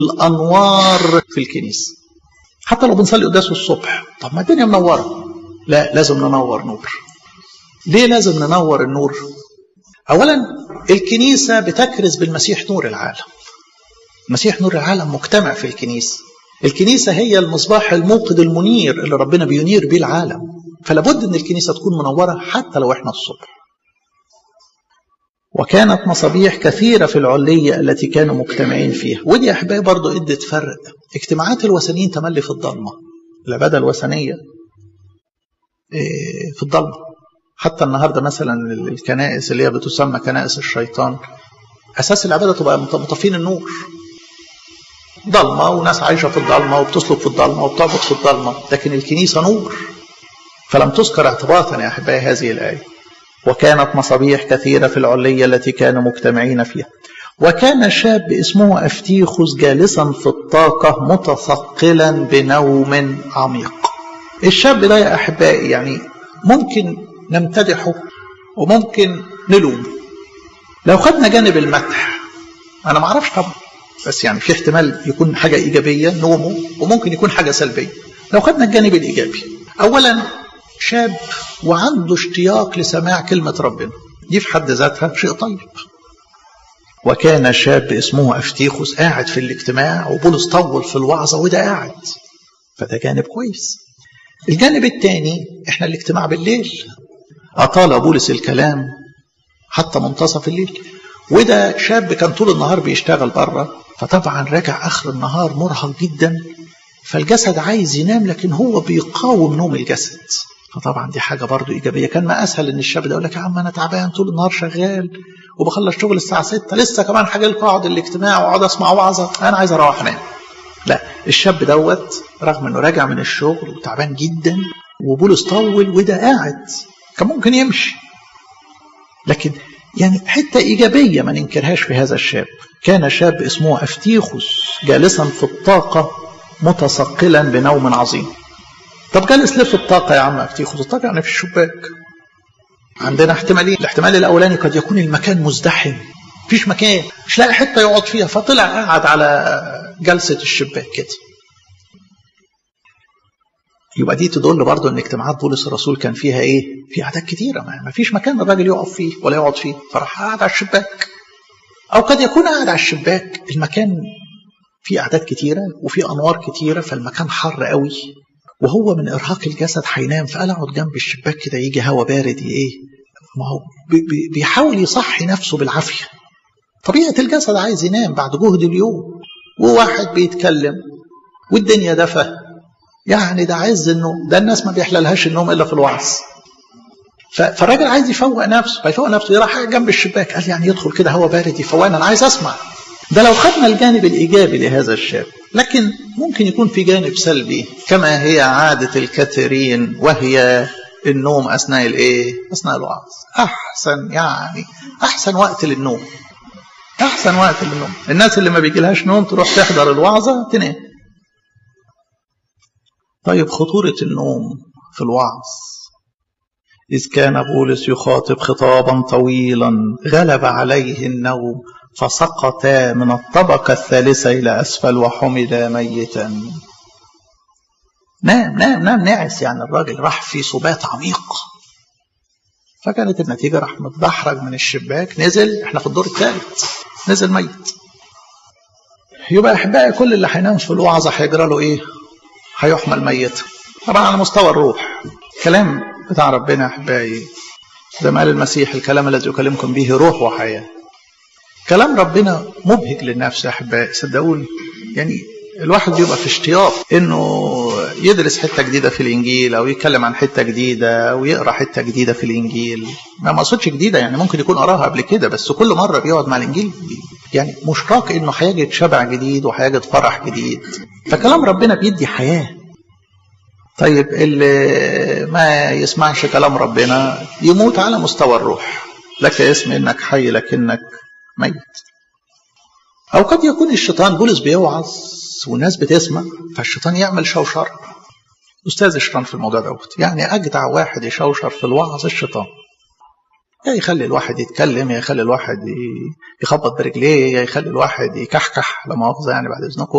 الانوار في الكنيسه حتى لو بنصلي قداس الصبح طب ما الدنيا منوره لا لازم ننور نور ليه لازم ننور النور اولا الكنيسه بتكرز بالمسيح نور العالم المسيح نور العالم مجتمع في الكنيسه الكنيسه هي المصباح الموقد المنير اللي ربنا بينير بيه العالم فلا بد ان الكنيسه تكون منوره حتى لو احنا الصبح وكانت مصابيح كثيرة في العلية التي كانوا مجتمعين فيها ودي يا أحبائي برضو إدت فرق اجتماعات الوثنيين تملي في الضلمة العبادة الوثنية في الضلمة حتى النهاردة مثلا الكنائس اللي هي بتسمى كنائس الشيطان أساس العبادة تبقى مطفين النور ضلمة وناس عايشة في الضلمة وبتسلك في الضلمة وبتعبد في الضلمة لكن الكنيسة نور فلم تذكر اعتباطا يا أحبائي هذه الآية وكانت مصابيح كثيرة في العلية التي كانوا مجتمعين فيها وكان شاب اسمه أفتيخوس جالسا في الطاقة متثقلا بنوم عميق الشاب ده يا أحبائي يعني ممكن نمتدحه وممكن نلومه لو خدنا جانب المدح أنا ما أعرفش طبعا بس يعني في احتمال يكون حاجة إيجابية نومه وممكن يكون حاجة سلبية لو خدنا الجانب الإيجابي أولا شاب وعنده اشتياق لسماع كلمة ربنا دي في حد ذاتها شيء طيب وكان شاب اسمه أفتيخوس قاعد في الاجتماع وبولس طول في الوعظة وده قاعد فده جانب كويس الجانب الثاني احنا الاجتماع بالليل أطال بولس الكلام حتى منتصف الليل وده شاب كان طول النهار بيشتغل بره فطبعا راجع آخر النهار مرهق جدا فالجسد عايز ينام لكن هو بيقاوم نوم الجسد فطبعا دي حاجه برضو ايجابيه كان ما اسهل ان الشاب ده يقول لك يا عم انا تعبان طول النهار شغال وبخلص شغل الساعه 6 لسه كمان حاجه لكم اقعد الاجتماع واقعد اسمع وعظه انا عايز اروح انام لا الشاب دوت رغم انه راجع من الشغل وتعبان جدا وبولس طول وده قاعد كان ممكن يمشي لكن يعني حته ايجابيه ما ننكرهاش في هذا الشاب كان شاب اسمه افتيخوس جالسا في الطاقه متثقلا بنوم عظيم طب جالس ليه في الطاقة يا عم افتيخوس الطاقة يعني في الشباك عندنا احتمالين الاحتمال الأولاني قد يكون المكان مزدحم مفيش مكان مش لاقي حتة يقعد فيها فطلع قاعد على جلسة الشباك كده يبقى دي تدل برضه ان اجتماعات بولس الرسول كان فيها ايه؟ في اعداد كتيره ما فيش مكان الراجل يقف فيه ولا يقعد فيه فراح قاعد على الشباك. او قد يكون قاعد على الشباك المكان فيه اعداد كتيره وفي انوار كتيره فالمكان حر قوي وهو من ارهاق الجسد هينام فقال اقعد جنب الشباك كده يجي هوا بارد ايه ما هو بيحاول يصحي نفسه بالعافيه طبيعه الجسد عايز ينام بعد جهد اليوم وواحد بيتكلم والدنيا دفى يعني ده عز النوم ده الناس ما بيحللهاش النوم الا في الوعظ فالراجل عايز يفوق نفسه فيفوق نفسه يروح جنب الشباك قال يعني يدخل كده هوا بارد يفوقنا انا عايز اسمع ده لو خدنا الجانب الايجابي لهذا الشاب لكن ممكن يكون في جانب سلبي كما هي عاده الكثيرين وهي النوم اثناء الايه؟ اثناء الوعظ احسن يعني احسن وقت للنوم احسن وقت للنوم الناس اللي ما بيجيلهاش نوم تروح تحضر الوعظه تنام طيب خطوره النوم في الوعظ إذ كان بولس يخاطب خطابا طويلا غلب عليه النوم فسقط من الطبقة الثالثة إلى أسفل وحمل ميتا نام نام نام نعس يعني الراجل راح في سبات عميق فكانت النتيجة راح متدحرج من الشباك نزل احنا في الدور الثالث نزل ميت يبقى أحبائي كل اللي هينام في الوعظة هيجرى له إيه؟ هيحمل ميت طبعا على مستوى الروح كلام بتاع ربنا أحبائي زي ما قال المسيح الكلام الذي أكلمكم به روح وحياة كلام ربنا مبهج للنفس يا أحبائي صدقوني يعني الواحد بيبقى في اشتياق انه يدرس حته جديده في الانجيل او يتكلم عن حته جديده او يقرا حته جديده في الانجيل ما اقصدش جديده يعني ممكن يكون قراها قبل كده بس كل مره بيقعد مع الانجيل يعني مشتاق انه هيجد شبع جديد وهيجد فرح جديد فكلام ربنا بيدي حياه طيب اللي ما يسمعش كلام ربنا يموت على مستوى الروح لك اسم انك حي لكنك ميت او قد يكون الشيطان بولس بيوعظ والناس بتسمع فالشيطان يعمل شوشر استاذ الشيطان في الموضوع دوت يعني اجدع واحد يشوشر في الوعظ الشيطان يا يخلي الواحد يتكلم يا يخلي الواحد يخبط برجليه يا يخلي الواحد يكحكح لا مؤاخذة يعني بعد إذنكم